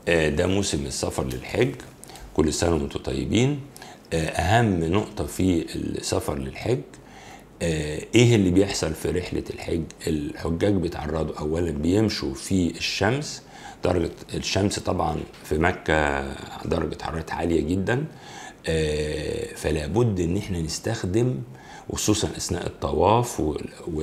آه، ده موسم السفر للحج كل سنة وانتم طيبين آه، أهم نقطة في السفر للحج آه، ايه اللي بيحصل في رحلة الحج الحجاج بيتعرضوا اولا بيمشوا في الشمس درجة الشمس طبعا في مكة درجة حرارة عالية جدا آه، فلا بد ان احنا نستخدم وخصوصا اثناء الطواف و-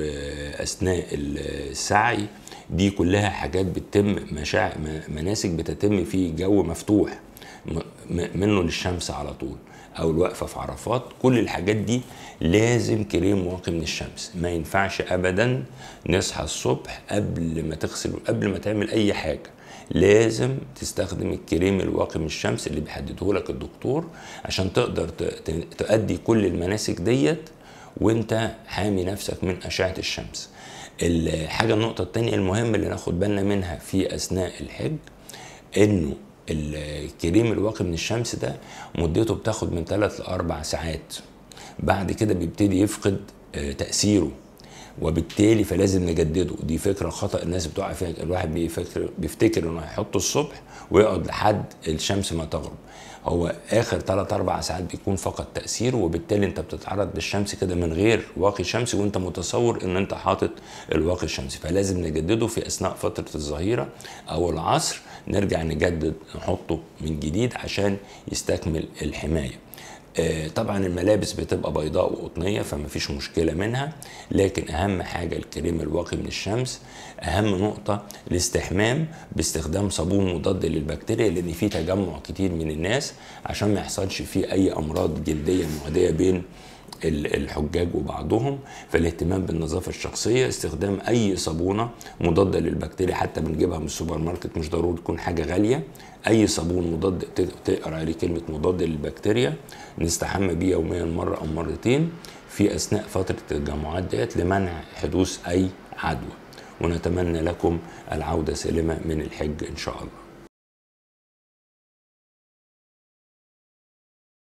واثناء السعي دي كلها حاجات بتتم مشاع م- مناسك بتتم في جو مفتوح م- م- منه للشمس على طول او الوقفه في عرفات كل الحاجات دي لازم كريم واقي من الشمس ما ينفعش ابدا نصحى الصبح قبل ما تغسل قبل ما تعمل اي حاجه لازم تستخدم الكريم الواقي من الشمس اللي بيحدده لك الدكتور عشان تقدر ت- ت- تؤدي كل المناسك ديت وانت حامي نفسك من اشعه الشمس الحاجه النقطه التانية المهمه اللي ناخد بالنا منها في اثناء الحج انه الكريم الواقي من الشمس ده مدته بتاخد من 3 ل 4 ساعات بعد كده بيبتدي يفقد آه، تاثيره وبالتالي فلازم نجدده دي فكره خطا الناس بتقع فيها الواحد بيفكر بيفتكر انه هيحطه الصبح ويقعد لحد الشمس ما تغرب هو اخر 3 4 ساعات بيكون فقد تاثيره وبالتالي انت بتتعرض للشمس كده من غير واقي شمسي وانت متصور ان انت حاطط الواقي الشمسي فلازم نجدده في اثناء فتره الظهيره او العصر نرجع نجدد نحطه من جديد عشان يستكمل الحمايه آه، طبعا الملابس بتبقى بيضاء وقطنيه فما فيش مشكله منها لكن اهم حاجه الكريم الواقي من الشمس اهم نقطه الاستحمام باستخدام صابون مضاد للبكتيريا لان في تجمع كتير من الناس عشان ما يحصلش فيه اي امراض جلديه معديه بين ال- الحجاج وبعضهم فالاهتمام بالنظافه الشخصيه استخدام اي صابونه مضاده للبكتيريا حتى بنجيبها من السوبر ماركت مش ضروري تكون حاجه غاليه اي صابون مضاد ت- تقرا عليه كلمه مضاد للبكتيريا نستحمى بيه يوميا مره او مرتين في اثناء فتره التجمعات ديت لمنع حدوث اي عدوى ونتمنى لكم العوده سالمه من الحج ان شاء الله